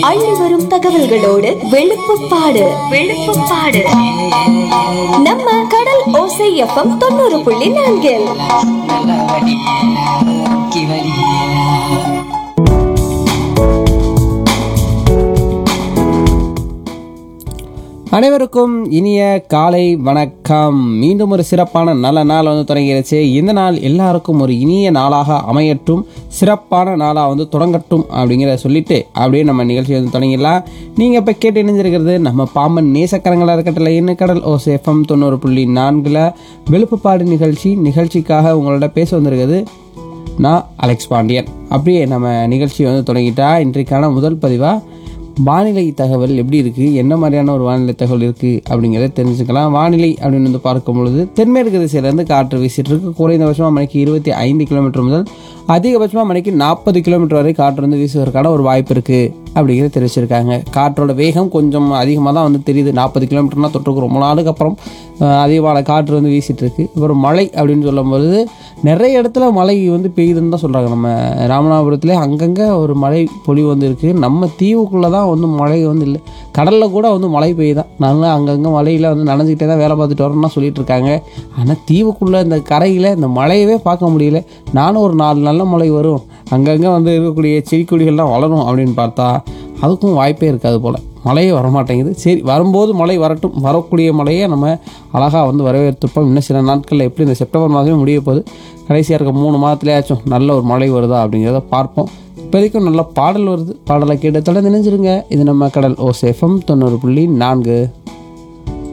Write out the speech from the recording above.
அள்ளி வரும் தகவல்களோடு வெளுப்புப்பாடு வெளுப்புப்பாடு நம்ம கடல் ஓசை எஃப்எம் தொண்ணூறு புள்ளி நான்கில் நல்லா வடி முக்கி வடி அனைவருக்கும் இனிய காலை வணக்கம் மீண்டும் ஒரு சிறப்பான நல்ல நாள் வந்து தொடங்கிருச்சு இந்த நாள் எல்லாருக்கும் ஒரு இனிய நாளாக அமையட்டும் சிறப்பான நாளாக வந்து தொடங்கட்டும் அப்படிங்கிறத சொல்லிட்டு அப்படியே நம்ம நிகழ்ச்சி வந்து தொடங்கிடலாம் நீங்கள் இப்போ கேட்டு இணைஞ்சிருக்கிறது நம்ம பாம்பன் நேசக்கரங்களாக இருக்கட்டில் என்ன கடல் ஓ எஃப்எம் தொண்ணூறு புள்ளி நான்கில் வெளுப்புப்பாடு நிகழ்ச்சி நிகழ்ச்சிக்காக உங்களோட பேச வந்திருக்கிறது நான் அலெக்ஸ் பாண்டியன் அப்படியே நம்ம நிகழ்ச்சியை வந்து தொடங்கிட்டா இன்றைக்கான முதல் பதிவாக வானிலை தகவல் எப்படி இருக்குது என்ன மாதிரியான ஒரு வானிலை தகவல் இருக்குது அப்படிங்கிறத தெரிஞ்சுக்கலாம் வானிலை அப்படின்னு வந்து பார்க்கும் பொழுது தென்மேற்கு திசையிலேருந்து காற்று வீசிட்டு இருக்கு குறைந்தபட்சமாக மணிக்கு இருபத்தி ஐந்து கிலோமீட்டர் முதல் அதிகபட்சமாக மணிக்கு நாற்பது கிலோமீட்டர் வரை காற்று வந்து வீசுவதற்கான ஒரு வாய்ப்பு இருக்குது அப்படிங்கிறத தெரிவிச்சிருக்காங்க காற்றோட வேகம் கொஞ்சம் அதிகமாக தான் வந்து தெரியுது நாற்பது கிலோமீட்டர்னா தொட்டுருக்கு ரொம்ப நாளுக்கு அப்புறம் அஹ், அதிகமான காற்று வந்து வீசிட்டு இருக்கு அப்புறம் மழை அப்படின்னு சொல்லும்போது நிறைய இடத்துல மழை வந்து பெய்யுதுன்னு தான் சொல்கிறாங்க நம்ம ராமநாதபுரத்துல அங்கங்கே ஒரு மழை பொழிவு வந்து இருக்குது நம்ம தீவுக்குள்ளே தான் வந்து மழை வந்து இல்லை கடலில் கூட வந்து மழை பெய்யுதான் நாங்கள் அங்கங்கே மழையில் வந்து நனைஞ்சிக்கிட்டே தான் வேலை பார்த்துட்டு வரோம்னா சொல்லிட்டு இருக்காங்க ஆனால் தீவுக்குள்ளே இந்த கரையில் இந்த மழையவே பார்க்க முடியல நானும் ஒரு நாலு நல்ல மழை வரும் அங்கங்கே வந்து இருக்கக்கூடிய செடி கொடிகள்லாம் வளரும் அப்படின்னு பார்த்தா அதுக்கும் வாய்ப்பே இருக்காது போல் மழையே வரமாட்டேங்குது சரி வரும்போது மழை வரட்டும் வரக்கூடிய மழையை நம்ம அழகாக வந்து வரவேற்றிருப்போம் இன்னும் சில நாட்களில் எப்படி இந்த செப்டம்பர் மாதமே முடிய போகுது கடைசியாக இருக்க மூணு மாதத்துலேயாச்சும் நல்ல ஒரு மழை வருதா அப்படிங்கிறத பார்ப்போம் இப்போதைக்கும் நல்ல பாடல் வருது பாடலை கேட்டு தொடர்ந்து நினைஞ்சிருங்க இது நம்ம கடல் ஓ சேஃபம் தொண்ணூறு புள்ளி நான்கு